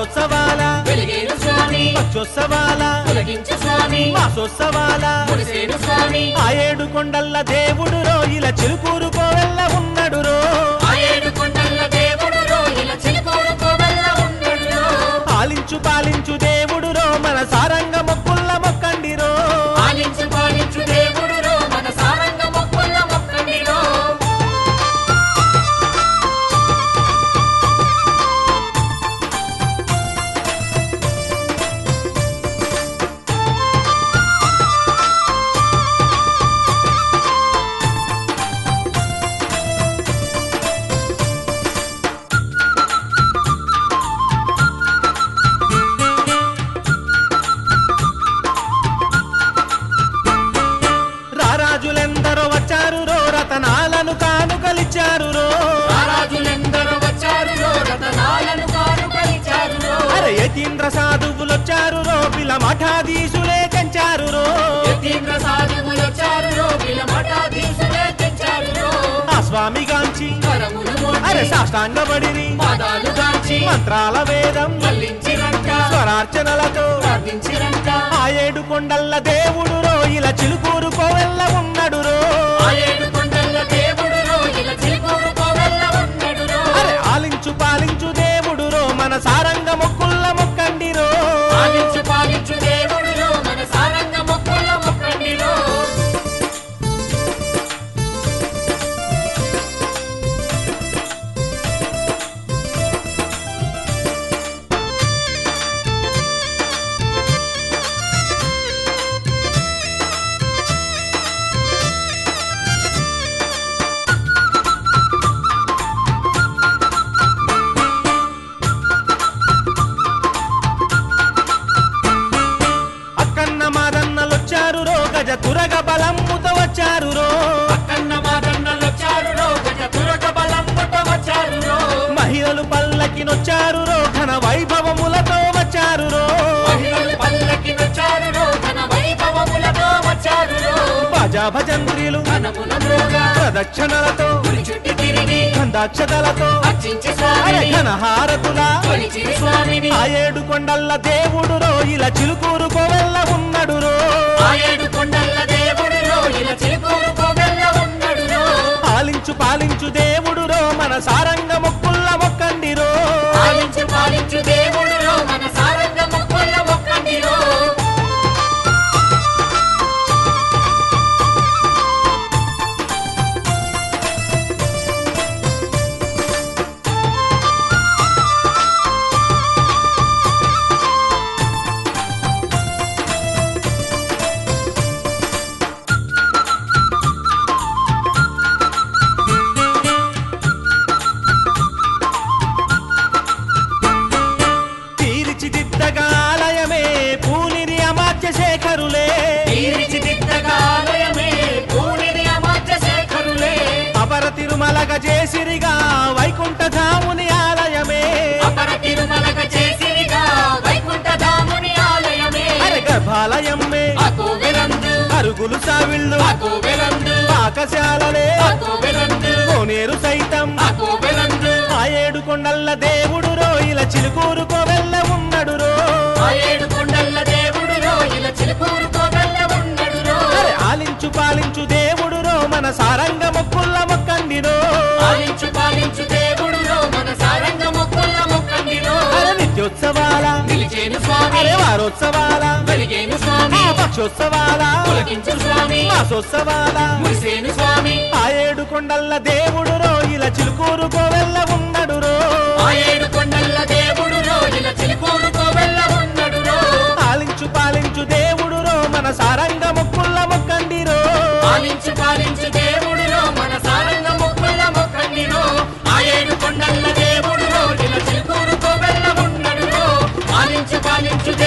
వారోత్సవాల వెలిగేను స్వామి పక్షోత్సవాల తొలగించు స్వామి మాసోత్సవాల మురిసేను స్వామి ఆ ఏడు కొండల్ల దేవుడు రోయిల చిలుకూరు కోవెల్ల ఉన్నడు రో ఆ ఏడు కొండల దేవుడు రోహిల చిలుకూరు కోవెల్ల ఉన్నడురో. పాలించు పాలించు దేవుడు రో మన సారంగ మొక్కుల్ల మొక్కండి రో పాలించు పాలించు దేవుడు రో మన సారంగ మొక్కుల మొక్కండిరో రారాజులెందరో వచ్చారు రో రతనాలను కానుకలిచ్చారు రో రారాజులెందరూ వచ్చారు రో రతనాలను కానుకలిచారు రో అరే యతీంద్ర సాధువులొచ్చారు రో పిల మఠాధీశులే కంచారు రో యతీంద్ర సాధువులు వచ్చారు రో వీళ్ళ మఠాధీశులే తెచ్చారు రో ఆ స్వామి గాంచి కరములు అరే మోచి సాష్టాంగబడిరి పాదాలు గాంచి మంత్రాల వేదం మళ్ళించిరంట స్వరార్చనలతో ప్రార్థించిరంట ఆ ఏడు కొండల్ల దేవుడు రో ఇలా చిలుకూరు కోవెల్ల ఉన్నడు రో ఆ ఏడు కొండల దేవుడు రో ఇలా చిలుకూరు కోవెల్ల ఉన్నడు రో అరే ఆలించు పాలించు దేవుడు రో మన సారంగ మొక్కుల్ల మొక్కండి రో పాలించు పాలించు దేవుడు రో మన సారంగ మొక్కుల మొక్కండిరో అక్కన్న మాదన్నలొచ్చారు రో గజ తురగ బలమ్ముతో వచ్చారు రో అక్కన్న మాదన్నలు వచ్చారు రో గజ తురగ బలం పుట్ట వచ్చారు రో మహిళలు పల్లకినొచ్చారు రో ఘన వైభవములతో వచ్చారు రో మహిళలు పల్లకి వచ్చారు రో ఘన వైభవములతో వచ్చారు రో భజా భజంత్రిలు ఘనమున మ్రోగా ప్రదక్షిణలతో గుడి చుట్టి తిరిగి గంధాక్షతలతో అర్చించి అరే స్వామిని ఘన హారతుల కొలిచిరి స్వామిని ఆ ఏడు కొండల్ల దేవుడు రో ఇలా చిలుకూరు కోవెల్ల ఉన్నడు రో ఆ ఏడు కొండల దేవుడు రో ఇలా చిలుకూరు కోవెల్ల ఉన్నడు రో పాలించు పాలించు దేవుడు రో మన సారంగ మొక్కుల్ల మొక్కండి రో పాలించు పాలించు దేవుడు రో మన సారంగ మొక్కుల మొక్కండిరో తీర్చిదిద్దగా ఆలయమే పూనిది అమాత్య శేఖరులే తీర్చిదిద్దగా ఆలయమే పూనిది అమాత్య శేఖరులే అపర తిరుమలగ చేసిరిగా వైకుంఠ ధాముని ఆలయమే అపర తిరుమలక చేసిరిగా వైకుంఠ ధాముని ఆలయమే అరే గర్భాలయమ్మే ఆ కోవెలందు అరుగులు సావిళ్ళు ఆ కోవెలందు పాకశాలలే ఆ కోవెలందు కోనేరు సైతం ఆ కోవెలందు ఆ ఏడు కొండల్ల దేవుడు రో ఇలా చిలుకూరు కోవెల్ల ఉన్నడు రో ఆ ఏడు కొండల దేవుడు రో ఇలా చిలుకూరు కోవెల్ల ఉన్నడు రో అరే ఆలించు పాలించు దేవుడు రో మన సారంగ మొక్కుల్ల మొక్కండి రో పాలించు పాలించు దేవుడు రో మన సారంగ మొక్కుల మొక్కండిరో అరే నిత్యోత్సవాల నిలిచేను స్వామి అరే వారోత్సవాల వెలిగేను స్వామి పక్షోత్సవాల పులకించు స్వామి మాసోత్సవాల మురిసేను స్వామి ఆ ఏడు కొండల్ల దేవుడు రో ఇలా చిలుకూరు కోవెల్ల ఉన్నడు రో ఆ ఏడు కొండల దేవుడు రో ఇలా చిలుకూరు కోవెల్ల ఉన్నడు రో పాలించు పాలించు దేవుడు రో మన సారంగ మొక్కుల్ల మొక్కండి రో పాలించు పాలించు దేవుడు రో మన సారంగ మొక్కుల మొక్కండిరో ఆ ఏడు కొండల దేవుడు రో ఇలా చిలుకూరు కోవెల్ల ఉన్నడు రో పాలించు పాలించు